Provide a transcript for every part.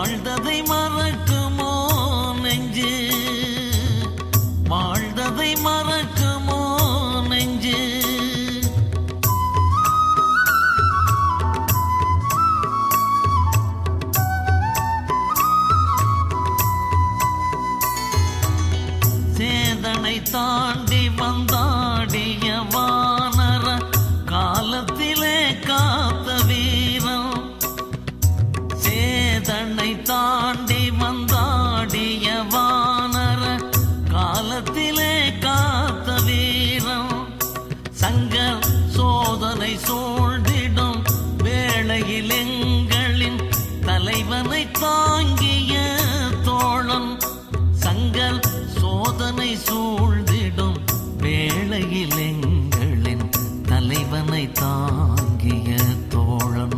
வாழ்ந்ததை மறக்குமோ நெஞ்சு வாழ்ந்ததை மறக்குமோ நெஞ்சு சேதனை தாண்டி வந்தாடிய வானர காலத்திலே காத்த வீரம் சேதனை தாண்டி வந்தாடிய வானர காலத்திலே காத்த வீரம் சங்கர் சோதனை சூழ்ந்திடும் வேளையில் எங்களின் தலைவனை தாங்கிய தோழன் சங்கர் சோதனை சூழ்ந்திடும் வேளையில் எங்களின் தலைவனை தாங்கிய தோழன்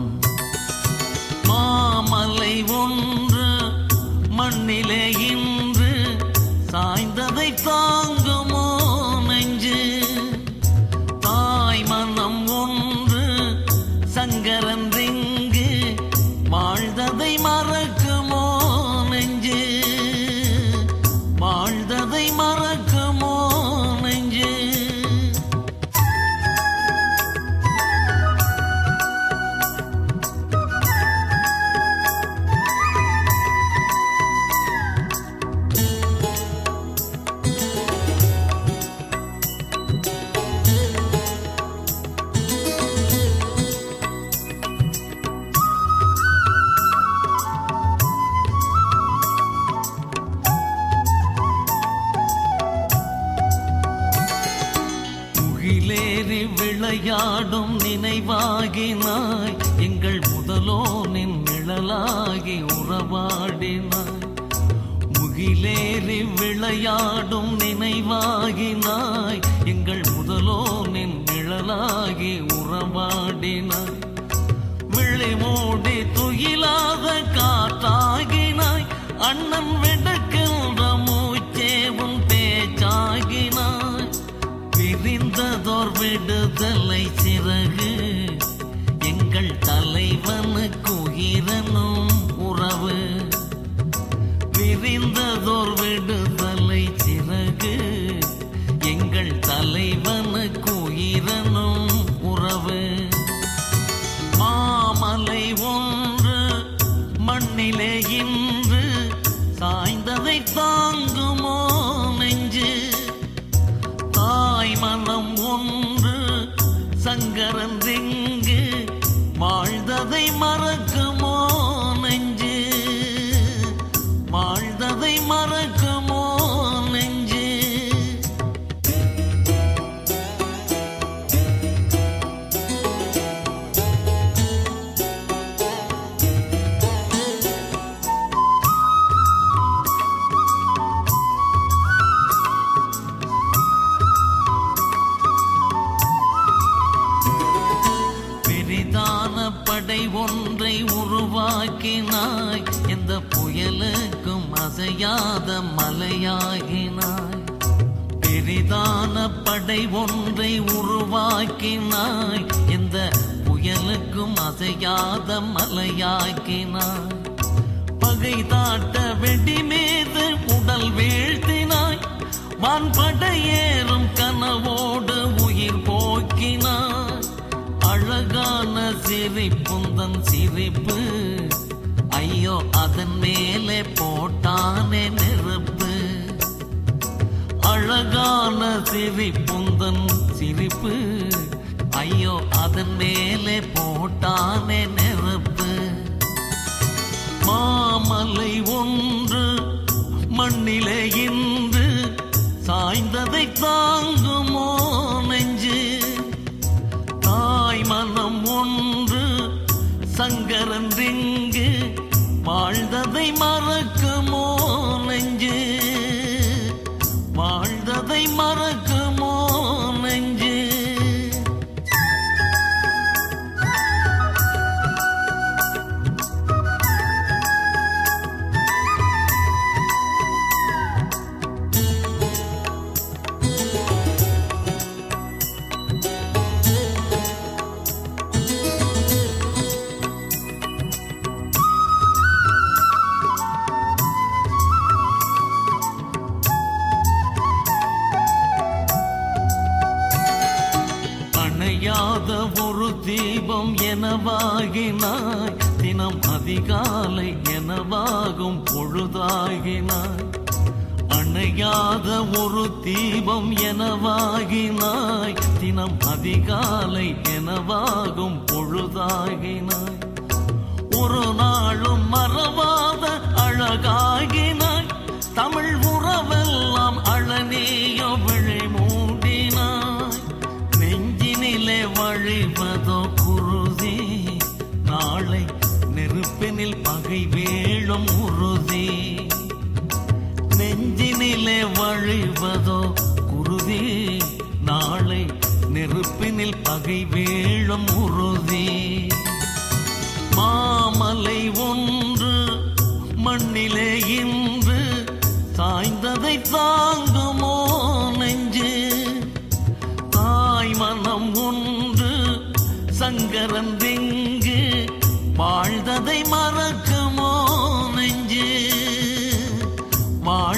மாமலை ஒன்று மண்ணிலே இன்று சாய்ந்ததை தாங்குமோ நெஞ்சு தாய் மனம் ஒன்று சங்கரன் ரிங்கு வாழ்ந்ததை மறக்குமோ நெஞ்சு வாழ்ந்ததை மறக்குமோ நெஞ்சு முகிலேறி விளையாடும் நினைவாகினாய் எங்கள் முதலோனின் நிழலாகி உறவாடினாய் முகிலேறி விளையாடும் நினைவாகினாய் எங்கள் முதலோனின் நிழலாகி உறவாடினாய் விழி மூடி துயிலாத காற்றாகினாய் அண்ணன் விடக்கின்ற மூச்சேவும் பேச்சாகினாய் விரிந்ததோர் விடுதலை சிறகு எங்கள் தலைவனுக்கு உயிரனும் உறவு விரிந்ததோர் விடுதலை சிறகு எங்கள் தலைவனுக்கு உயிரனும் உறவு மாமலை ஒன்று மண்ணிலே இன்று சாய்ந்ததை தாங்குமோ நெஞ்சு தாய் மனம் ஒன்று சங்கரன் திங்கு வாழ்ந்ததை மறக்குமோ நெஞ்சு வாழ்ந்ததை மறக்குமோ நெஞ்சு பெரிதான படை ஒன்றை உருவாக்கினாய் எந்த புயலுக்கும் அசையாத மலையாகினாய் பெரிதான படை ஒன்றை உருவாக்கினாய் எந்த புயலுக்கும் அசையாத மலையாக்கினாய் பகை தாட்ட வெடி மீது உடல் வீழ்த்தினாய் வான் படையேறும் கனவோடு உயிர் போக்கினாய் அழகான சிரிப்புந்தன் சிரிப்பு ஐயோ அதன் மேலே போட்டானே நெருப்பு அழகான சிரிப்புந்தன் சிரிப்பு ஐயோ அதன் மேலே போட்டானே நெருப்பு மாமலை ஒன்று மண்ணிலே இன்று சாய்ந்ததை தாங்குமோ நெஞ்சு தாய் மனம் ஒன்று சங்கரன் ரிங்கு வாழ்ந்ததை மறக்குமோ நெஞ்சு வாழ்ந்ததை மறக்குமோ நெஞ்சு உருவாகினாய் தினம் அதிகாலை எனவாகும் பொழுதாகினாய் அணையாத ஒரு தீபம் எனவாகினாய் தினம் அதிகாலை எனவாகும் பொழுதாகினாய் ஒரு நாளும் மறவாத அழகாகினாய் தமிழ் உறவெல்லாம் அழனேய விழி மூடினாய் நெஞ்சினிலே வழிவதோ குருதி நாளை நெருப்பினில் பகை வேளும் உறுதி நெஞ்சினிலே வழிவதோ குருதி நாளை நெருப்பினில் பகை வேளும் உறுதி மாமலை ஒன்று மண்ணிலே இன்று சாய்ந்ததை தாங்குமோ நெஞ்சு தாய் மனம் ஒன்று சங்கரன் திங்கு வாழ்ந்ததை மறக்குமோ நெஞ்சு வாழ்